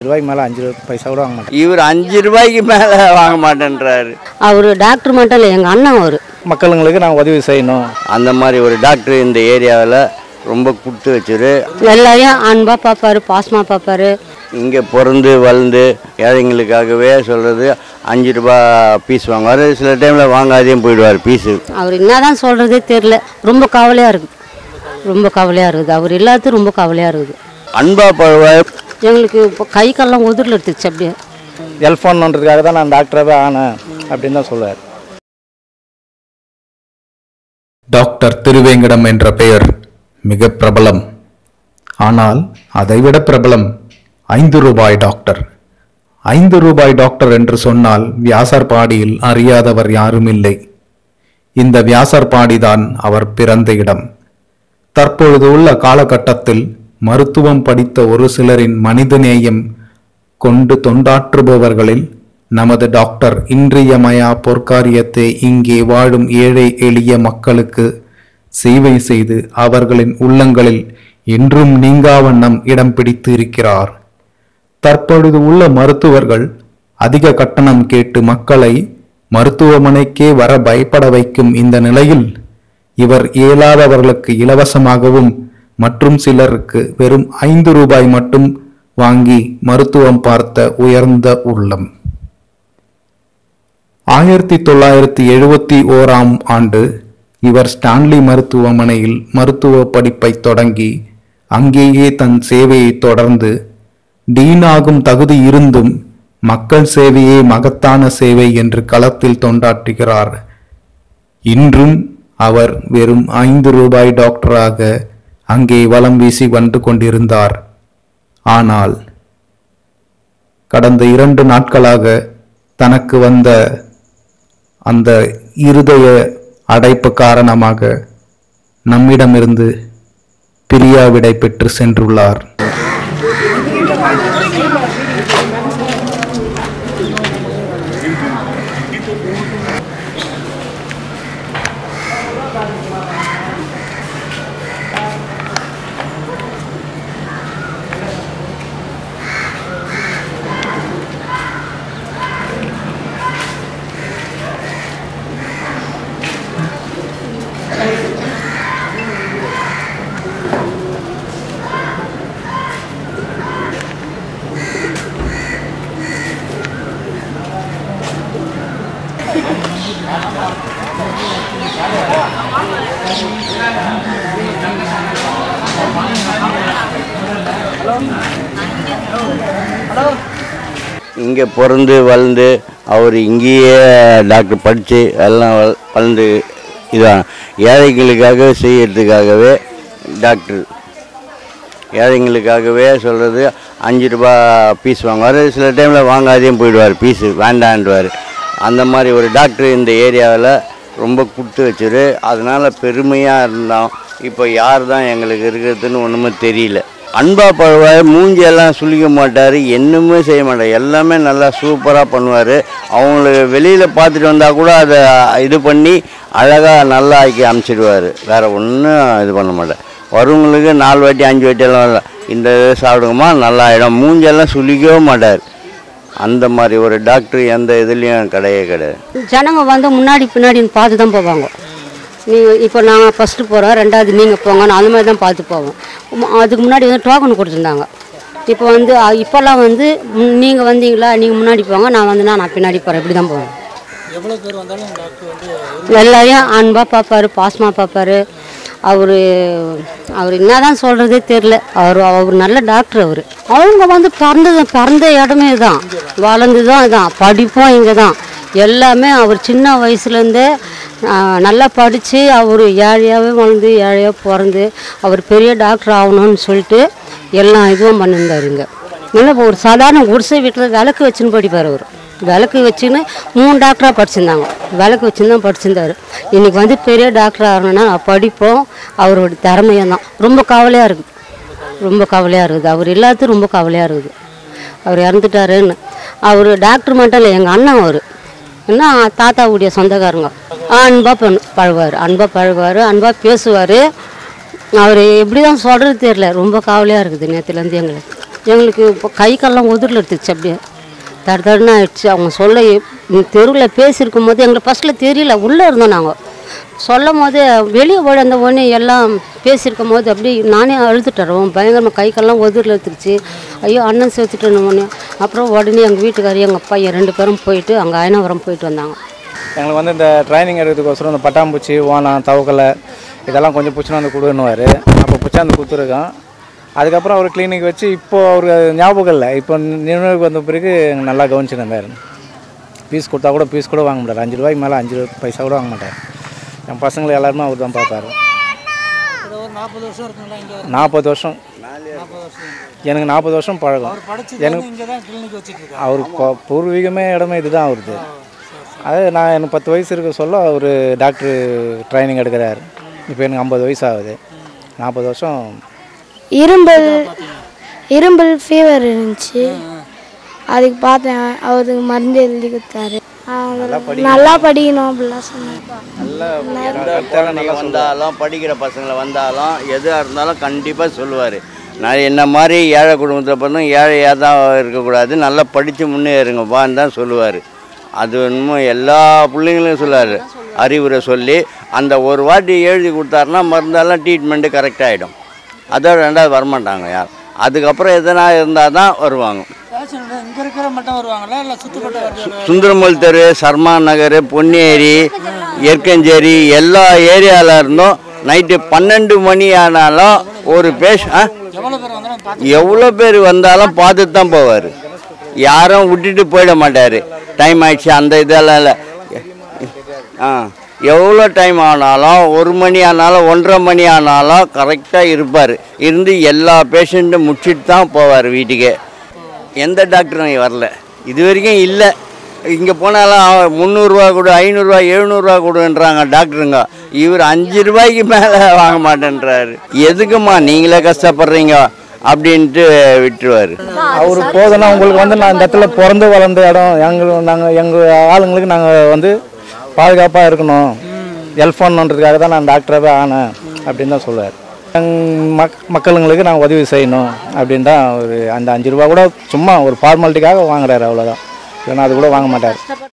ரூபாய்க்கு மேலே அஞ்சு பைசா கூட வாங்க மாட்டேன் இவர் அஞ்சு ரூபாய்க்கு மேலே வாங்க மாட்டேன்றாரு அவர் டாக்டர் மட்டும் இல்லை எங்கள் அண்ணன் அவர் மக்களுங்களுக்கு நான் உதவி செய்யணும் அந்த மாதிரி ஒரு டாக்டர் இந்த ஏரியாவில் ரொம்ப கொடுத்து வச்சிரு எல்லாரையும் அன்பாக பார்ப்பாரு பாசமாக பார்ப்பாரு இங்கே பிறந்து வளர்ந்து ஏழைங்களுக்காகவே சொல்கிறது அஞ்சு ரூபா பீஸ் வாங்குவார் சில டைமில் வாங்காதையும் போயிடுவார் பீஸு அவர் என்னதான் சொல்கிறதே தெரில ரொம்ப கவலையாக இருக்குது ரொம்ப கவலையாக இருக்குது அவர் இல்லாதது ரொம்ப கவலையாக இருக்குது அன்பா பழவாய் எங்களுக்கு இப்போ கை கால்லாம் உதிரில் எடுத்துச்சு அப்படியே எல்ஃபோன்ன்றதுக்காக தான் நான் டாக்டராகவே ஆனேன் அப்படின்னு தான் சொல்லுவார் டாக்டர் திருவேங்கடம் என்ற பெயர் மிக பிரபலம் ஆனால் அதைவிட பிரபலம் ஐந்து ரூபாய் டாக்டர் ஐந்து ரூபாய் டாக்டர் என்று சொன்னால் வியாசர்பாடியில் அறியாதவர் யாரும் இல்லை இந்த வியாசர்பாடிதான் அவர் பிறந்த இடம் தற்பொழுது உள்ள காலகட்டத்தில் மருத்துவம் படித்த ஒரு சிலரின் மனிதநேயம் கொண்டு தொண்டாற்றுபவர்களில் நமது டாக்டர் இன்றியமையா பொற்காரியத்தை இங்கே வாழும் ஏழை எளிய மக்களுக்கு சேவை செய்து அவர்களின் உள்ளங்களில் என்றும் நீங்காவண்ணம் இடம் பிடித்து இருக்கிறார் தற்பொழுது உள்ள மருத்துவர்கள் அதிக கட்டணம் கேட்டு மக்களை மருத்துவமனைக்கே வர பயப்பட வைக்கும் இந்த நிலையில் இவர் இயலாதவர்களுக்கு இலவசமாகவும் மற்றும் சிலருக்கு வெறும் ஐந்து ரூபாய் மட்டும் வாங்கி மருத்துவம் பார்த்த உயர்ந்த உள்ளம் ஆயிரத்தி தொள்ளாயிரத்தி எழுபத்தி ஓராம் ஆண்டு இவர் ஸ்டான்லி மருத்துவமனையில் மருத்துவ படிப்பை தொடங்கி அங்கேயே தன் சேவையை தொடர்ந்து டீனாகும் தகுதி இருந்தும் மக்கள் சேவையே மகத்தான சேவை என்று களத்தில் தொண்டாற்றுகிறார் இன்றும் அவர் வெறும் ஐந்து ரூபாய் டாக்டராக அங்கே வலம் வீசி வந்து கொண்டிருந்தார் ஆனால் கடந்த இரண்டு நாட்களாக தனக்கு வந்த அந்த இருதய அடைப்பு காரணமாக நம்மிடமிருந்து பிரியாவிடை பெற்று சென்றுள்ளார் இங்கே பிறந்து வளர்ந்து அவர் இங்கேயே டாக்டர் படித்து எல்லாம் வள- வளர்ந்து இதான் ஏழைங்களுக்காக செய்யறதுக்காகவே டாக்டர் ஏழைங்களுக்காகவே சொல்கிறது அஞ்சு ரூபா பீஸ் வாங்குவார் சில டைமில் வாங்காதையும் போயிடுவார் பீஸு வேண்டான்டுவார் அந்த மாதிரி ஒரு டாக்டர் இந்த ஏரியாவில் ரொம்ப கொடுத்து வச்சிரு அதனால் பெருமையாக இருந்தோம் இப்போ யார் தான் எங்களுக்கு இருக்கிறதுன்னு ஒன்றுமே தெரியல அன்பா பழவாய் மூஞ்சியெல்லாம் சுளிக்க மாட்டார் என்னமே செய்ய மாட்டார் எல்லாமே நல்லா சூப்பராக பண்ணுவார் அவங்களுக்கு வெளியில் பார்த்துட்டு வந்தால் கூட அதை இது பண்ணி அழகாக நல்லா ஆக்கி அமுச்சிடுவார் வேறு ஒன்றும் இது பண்ண மாட்டார் வரவங்களுக்கு நாலு வாட்டி அஞ்சு வாட்டி எல்லாம் வரல. இந்த இது சாப்பிடுங்கம்மா நல்லா ஆகிடும் மூஞ்செல்லாம் சுளிக்கவே மாட்டார் அந்த மாதிரி ஒரு டாக்டர் எந்த இதுலேயும் கிடையவே கிடையாது ஜனங்க வந்து முன்னாடி பின்னாடின்னு பார்த்து தான் போவாங்க நீங்கள் இப்போ நாங்கள் ஃபஸ்ட்டு போகிறோம் ரெண்டாவது நீங்கள் போங்கன்னு அந்த மாதிரி தான் பார்த்து போவோம் உம், அதுக்கு முன்னாடி வந்து டோக்கன் கொடுத்துருந்தாங்க இப்போ வந்து அ- இப்போல்லாம் வந்து நீங்கள் வந்தீங்களா நீங்கள் முன்னாடி போங்க நான் வந்தேன்னா நான் பின்னாடி போகிறேன் இப்படி தான் போவேன் எல்லாரையும் அன்பாக பார்ப்பாரு பாசமாக பார்ப்பாரு அவர் அவர் என்னதான் சொல்கிறதே தெரில அவர் அவர் நல்ல டாக்டர் அவர் அவங்க வந்து பிறந்தது பிறந்த இடமே தான் வளர்ந்ததும் இதான் படிப்பும் இங்கே தான் எல்லாமே அவர் சின்ன வயசுலேருந்தே நல்லா படித்து அவர் ஏழையாகவே வளர்ந்து ஏழையாக பிறந்து அவர் பெரிய டாக்டர் ஆகணும்னு சொல்லிட்டு எல்லா இதுவும் பண்ணியிருந்தார் இங்கே இல்லை ஒரு சாதாரண குடிசை வீட்டில் விளக்கு வச்சுன்னு படிப்பார் அவர் விளக்கு வச்சுன்னு மூணு டாக்டராக படிச்சிருந்தாங்க விளக்கு வச்சுன்னு தான் படிச்சிருந்தாரு இன்னைக்கு வந்து பெரிய டாக்டர் ஆகணும்னா படிப்போம் அவரோட திறமையும் தான் ரொம்ப கவலையாக இருக்குது ரொம்ப கவலையாக இருக்குது அவர் இல்லாதது ரொம்ப கவலையாக இருக்குது அவர் இறந்துட்டாருன்னு அவர் டாக்டர் மட்டும் இல்லை எங்கள் அண்ணன் அவர் என்ன தாத்தாவுடைய சொந்தக்காரங்க அன்பாக பண்ணு பழகுவார் அன்பாக பழகுவார் அன்பாக பேசுவார் அவர் எப்படி தான் சொல்கிறது தெரியல ரொம்ப கவலையாக இருக்குது நேற்றுலேருந்து எங்களுக்கு எங்களுக்கு இப்போ கை கால்லாம் உதிரில் எடுத்துச்சு அப்படியே தட தடன்னு ஆயிடுச்சு அவங்க சொல்ல தெருவில் பேசியிருக்கும் போது எங்களுக்கு ஃபஸ்ட்டில் தெரியல உள்ளே இருந்தோம் நாங்கள் சொல்லும் போது வெளியே ஓடி அந்த ஒன்று எல்லாம் பேசியிருக்கும் போது அப்படியே நானே அழுதுட்டுறோம் பயங்கரமாக கை கால்லாம் உதிரில் எடுத்துருச்சு ஐயோ அண்ணன் சேர்த்துட்டேன்னு ஒன்று அப்புறம் உடனே எங்கள் வீட்டுக்காரி எங்கள் பையன் ரெண்டு பேரும் போயிட்டு அங்கே அயனாவரம் போயிட்டு வந்தாங்க எங்களுக்கு வந்து இந்த ட்ரைனிங் எடுக்கிறதுக்கோசரம் இந்த பட்டாம்பூச்சி ஓனம் தவக்கலை இதெல்லாம் கொஞ்சம் பிடிச்சினா வந்து கொடுன்னுவார் அப்போ பிடிச்சாந்து கொடுத்துருக்கோம் அதுக்கப்புறம் அவர் கிளினிக் வச்சு இப்போது அவருக்கு அது ஞாபகம் இல்லை இப்போ நினைவுக்கு வந்த பிறகு நல்லா கவனிச்சுன்னு இருந்தார் பீஸ் கொடுத்தா கூட பீஸ் கூட வாங்க மாட்டார் அஞ்சு ரூபாய்க்கு மேலே அஞ்சு பைசா கூட வாங்க மாட்டார் என் பசங்களை எல்லாருமே அவர் தான் பார்ப்பாரு இது ஒரு நாற்பது வருஷம் இருக்குங்களா இங்கே நாற்பது வருஷம் நாற்பது வருஷம் எனக்கு நாற்பது வருஷம் பழகம் படிச்சு இங்கே தான் கிளினிக் வச்சுட்டு இருக்காரு அவர் ப- பூர்வீகமே இடமே இதுதான் அவருது அது நான் எனக்கு பத்து வயசு இருக்க சொல்ல அவர் டாக்டர் ட்ரைனிங் எடுக்கிறாரு இப்போ எனக்கு ஐம்பது வயசு ஆகுது நாற்பது வருஷம் இரும்பல் இரும்பல் ஃபீவர் இருந்துச்சு அதுக்கு பார்த்தேன் அவருக்கு மருந்து எழுதி கொடுத்தாரு அவர் நல்லா படிக்கணும் அப்படிலாம் சொன்னார் குழந்தைங்க வந்தாலும் படிக்கிற பசங்களை வந்தாலும் எதாக இருந்தாலும் கண்டிப்பாக சொல்லுவார் நான் என்ன மாதிரி ஏழை குடும்பத்தில் பிறந்தும் ஏழையாக தான் இருக்கக்கூடாது நல்லா படித்து முன்னேறுங்கப்பான்னு தான் சொல்லுவார் அது இன்னும் எல்லா பிள்ளைங்களையும் சொல்லுவார் அறிவுரை சொல்லி அந்த ஒரு வாட்டி எழுதி கொடுத்தாருன்னா மருந்தெல்லாம் ட்ரீட்மெண்ட்டு கரெக்டாகிடும் அதோட ரெண்டாவது வரமாட்டாங்க யார் அதுக்கப்புறம் எதனா இருந்தால் தான் வருவாங்க பேஷண்ட் இங்கே இருக்கிற மட்டும் வருவாங்களா இல்லை சுற்றுப்பட்ட வருவாங்க சுந்தரமல் தெரு சர்மா நகர் பொன்னேரி எற்கஞ்சேரி எல்லா ஏரியாவில் இருந்தும் நைட்டு பன்னெண்டு மணி ஆனாலும் ஒரு பேஷ் ஆ எவ்வளோ பேர் வந்தாலும் பார்த்து எவ்வளோ பேர் வந்தாலும் பார்த்துட்டு தான் போவார் யாரும் விட்டுட்டு போயிட மாட்டார் டைம் ஆயிடுச்சு அந்த இதெல்லாம் இல்லை ஆ எவ்வளோ டைம் ஆனாலும் ஒரு மணி ஆனாலும் ஒன்றரை மணி ஆனாலும் கரெக்டாக இருப்பார் இருந்து எல்லா பேஷண்ட்டும் முடிச்சிட்டு தான் போவார் வீட்டுக்கே எந்த டாக்டரும் இங்க வரல இது வரைக்கும் இல்லை இங்கே போனாலும் முந்நூறுரூவா கொடு ஐநூறுரூவா எழுநூறுவா கொடுன்றாங்க டாக்டருங்க இவர் அஞ்சு ரூபாய்க்கு மேலே வாங்க மாட்டேன்றாரு எதுக்குமா நீங்களே கஷ்டப்படுறீங்க அப்படின்ட்டு விட்டுருவார் அவர் போதுன்னா உங்களுக்கு வந்து நான் இந்த இடத்துல பிறந்து வளர்ந்த இடம் எங்களுக்கு நாங்கள் எங்கள் ஆளுங்களுக்கு நாங்கள் வந்து பாதுகாப்பாக இருக்கணும் ஹெல்ப் பண்ணணுன்றதுக்காக தான் நான் டாக்டராகவே ஆனேன் அப்படின்னு தான் சொல்லுவார் எங் மக் மக்களுங்களுக்கு நான் உதவி செய்யணும் அப்படின்னு தான் ஒரு அந்த அஞ்சு ரூபா கூட சும்மா ஒரு ஃபார்மாலிட்டிக்காக வாங்குறாரு அவ்வளோதான் இல்லைன்னா அது கூட வாங்க மாட்டார்